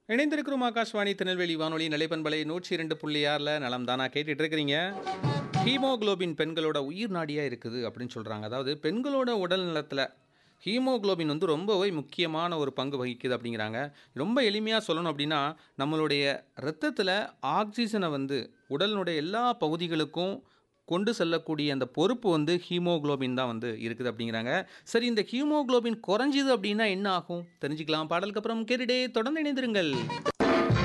இணைந்திருக்கிறோம் ஆகாஷ்வாணி திருநெல்வேலி வானொலி நிலைப்பண்பலை நூற்றி இரண்டு புள்ளி ஆறில் நலம் தானா கேட்டுட்டு இருக்கிறீங்க ஹீமோகுளோபின் பெண்களோட உயிர் நாடியாக இருக்குது அப்படின்னு சொல்கிறாங்க அதாவது பெண்களோட உடல் நலத்தில் ஹீமோகுளோபின் வந்து ரொம்பவே முக்கியமான ஒரு பங்கு வகிக்குது அப்படிங்கிறாங்க ரொம்ப எளிமையாக சொல்லணும் அப்படின்னா நம்மளுடைய இரத்தத்தில் ஆக்சிஜனை வந்து உடலினுடைய எல்லா பகுதிகளுக்கும் கொண்டு செல்லக்கூடிய அந்த பொறுப்பு வந்து ஹீமோகுளோபின் தான் வந்து இருக்குது அப்படிங்கிறாங்க சரி இந்த ஹீமோகுளோபின் குறைஞ்சிது அப்படின்னா என்ன ஆகும் தெரிஞ்சுக்கலாம் பாடலுக்கு அப்புறம் கேட்டுட்டே தொடர்ந்து இணைந்திருங்கள்